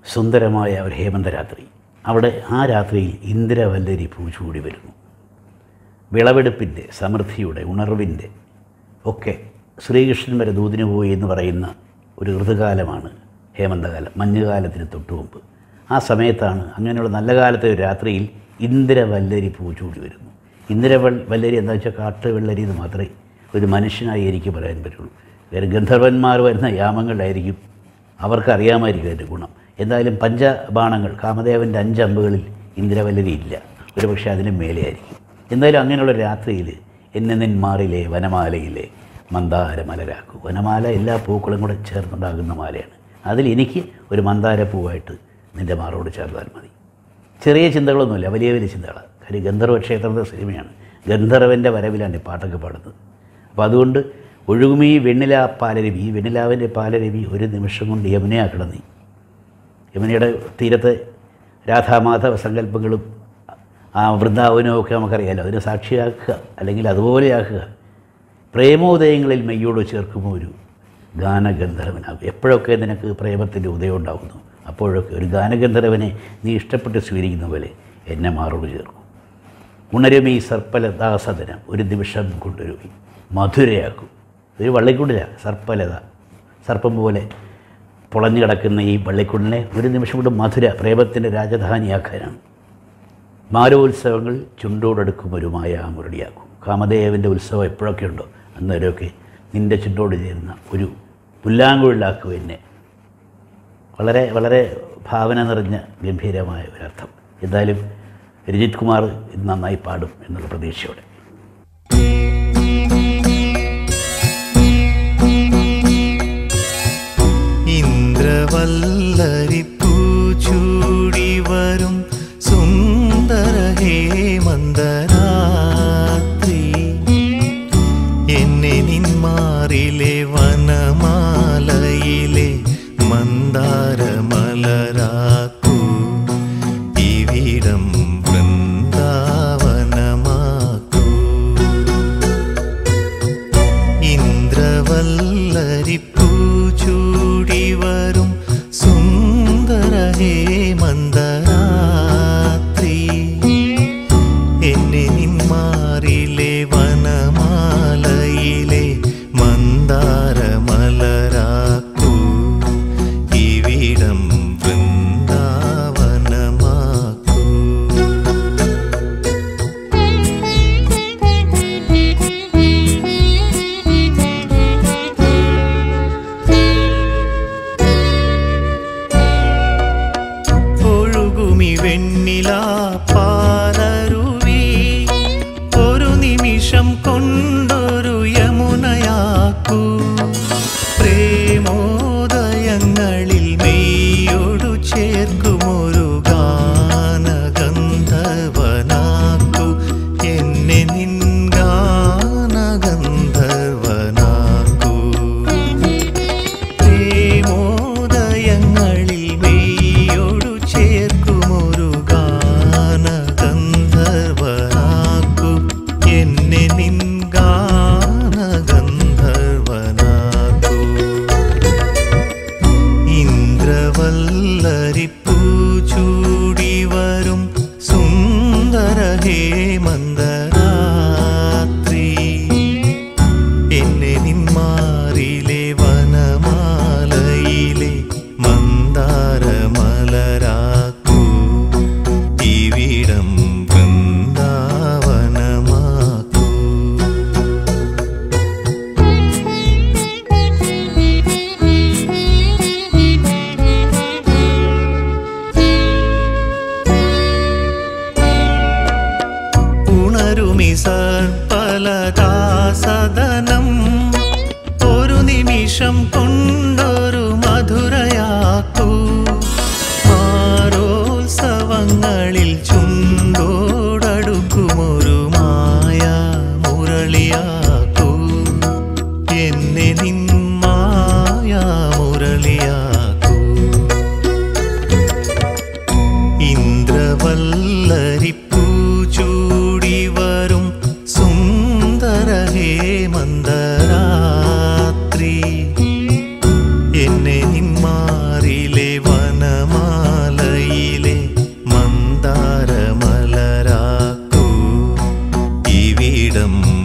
സുന്ദരമായ ഒരു ഹേമന്തരാത്രി അവിടെ ആ രാത്രിയിൽ ഇന്ദ്രവല്ലരി പൂച്ചൂടി വരുന്നു വിളവെടുപ്പിൻ്റെ സമൃദ്ധിയുടെ ഉണർവിൻ്റെ ഒക്കെ ശ്രീകൃഷ്ണൻ വരെ ദൂതിന് പോയി എന്ന് പറയുന്ന ഒരു ഋതുകാലമാണ് ഹേമന്തകാലം മഞ്ഞുകാലത്തിന് തൊട്ടു മുമ്പ് ആ സമയത്താണ് അങ്ങനെയുള്ള നല്ല കാലത്തെ ഒരു രാത്രിയിൽ ഇന്ദ്രവല്ലരി പൂച്ചൂടി വരുന്നു ഇന്ദ്രവൽ വല്ലരി എന്താ വെച്ചാൽ കാട്ടുവെള്ളരി എന്ന് മാത്രമേ ഒരു മനുഷ്യനായി എനിക്ക് പറയാൻ പറ്റുള്ളൂ വേറെ ഗന്ധർവന്മാർ വരുന്ന യാമങ്ങളിലായിരിക്കും അവർക്കറിയാമായിരിക്കും അതിൻ്റെ ഗുണം എന്തായാലും പഞ്ചബാണങ്ങൾ കാമദേവൻ്റെ അഞ്ച് അമ്പുകളിൽ ഇന്ദ്രവല്ലരി ഇല്ല ഒരു പക്ഷേ അതിന് മേലെയായിരിക്കും എന്തായാലും അങ്ങനെയുള്ള രാത്രിയിൽ എന്നെ നിന്മാറിലെ വനമാലയിലെ മന്ദാര മലരാക്കൂ വനമാല എല്ലാ പൂക്കളും കൂടെ ചേർന്നുണ്ടാകുന്ന മാലയാണ് അതിൽ എനിക്ക് ഒരു മന്ദാര പൂവായിട്ട് നിൻ്റെ മാറോട് ചേർത്താൽ മതി ചെറിയ ചിന്തകളൊന്നുമില്ല വലിയ വലിയ ചിന്തകളാണ് കാര്യം ഗന്ധർവ ക്ഷേത്രത്തിലെ സിനിമയാണ് ഗന്ധർവൻ്റെ വരവിലാണ് ഈ പാട്ടൊക്കെ പാടുന്നത് അപ്പോൾ അതുകൊണ്ട് ഒഴുകുമീ വെണ്ണില പാലരവി ഈ വെണ്ണിലാവിൻ്റെ പാലരവി ഒരു നിമിഷം കൊണ്ട് യമുനയാക്കണം നീ യമുനയുടെ തീരത്തെ രാധാമാധവ സങ്കല്പങ്ങളും ആ വൃന്ദാവനവും ഒക്കെ നമുക്കറിയാലോ അതിനെ സാക്ഷിയാക്കുക അല്ലെങ്കിൽ അതുപോലെയാക്കുക പ്രേമോദയങ്ങളിൽ മെയ്യോട് ചേർക്കുമ്പോൾ ഒരു ഗാനഗന്ധർവനാകും എപ്പോഴൊക്കെ നിനക്ക് പ്രേമത്തിൻ്റെ ഉദയം ഉണ്ടാകുന്നു അപ്പോഴൊക്കെ ഒരു ഗാനഗന്ധർവനെ നീ ഇഷ്ടപ്പെട്ട് സ്വീകരിക്കുന്ന പോലെ എന്നെ മാറോട് ചേർക്കും ഉണരും ഈ സർപ്പലതാസദനം ഒരു നിമിഷം കൊണ്ടൊരു മധുരയാക്കും ഒരു വള്ളിക്കുണ്ടില സർപ്പലത സർപ്പം പോലെ പൊളഞ്ഞു കിടക്കുന്ന ഈ വള്ളിക്കുണ്ടിനെ ഒരു നിമിഷം കൊണ്ട് മധുര പ്രേമത്തിൻ്റെ രാജധാനിയാക്കാനാണ് മാരോത്സവങ്ങൾ ചുണ്ടോടെടുക്കും ഒരു മായാമുരടിയാക്കും കാമദേവൻ്റെ ഉത്സവം എപ്പോഴൊക്കെ ഉണ്ടോ അന്നേരമൊക്കെ നിൻ്റെ ചുണ്ടോട് ചേരുന്ന ഒരു പുല്ലാങ്കുഴലാക്കും എന്നെ വളരെ വളരെ ഭാവന നിറഞ്ഞ ഗംഭീരമായ ഒരർത്ഥം എന്തായാലും രജിത് കുമാർ ഇത് നന്നായി പാടും എന്നുള്ള പ്രതീക്ഷയോടെ ഇന്ദ്രവല്ലരിപ്പൂ ചൂടി വരും സുന്ദര ഹേമന്തരാത്രി എന്നെ നിന്മാറിലെ വനമാലയിലെ മന്ദാരമലരാക്കൂ ഇവിടം വൃന്ദാവനമാക്കൂ ഇന്ദ്രവല്ലരിപ്പൂ ചൂടി വരും സുന്ദര ഹേമന്തരാത്രി എന്നെ നിന്മാറിലെ വനമാലയിലെ മന്ദാരമലരാക്കൂ ഇവിടം വൃന്ദാവനമാക്കൂ ഒഴുകുമി വെണ്ണില പാലരുവി ഒരു നിമിഷം കൊണ്ടൊരു യമുനയാക്കൂ പ്രേമോദയങ്ങളിൽ മെയ്യൊടു ചേർക്കുമൊരു ഗാനഗന്ധർവനാക്കൂ എന്നെ നിൻ ഗാനഗന്ധർവനാക്കൂ പ്രേമോദയങ്ങളിൽ മെയ്യൊടു ചേർക്കുമൊരു ഗാനഗന്ധർവനാക്കു എന്നെ നിൻ ഗാനഗന്ധർവനാക്കു ഇന്ദ്രവല്ലരിപ്പൂ ചൂടി വരും സുന്ദര ഹേമന്തരാത്രി എന്നെ നിന്മാറിലെ വനമാലയിലെ മന്ദാരമലരാക്കൂ ഇവിടം വൃന്ദാവനമാക്കൂ ബലിപീഠം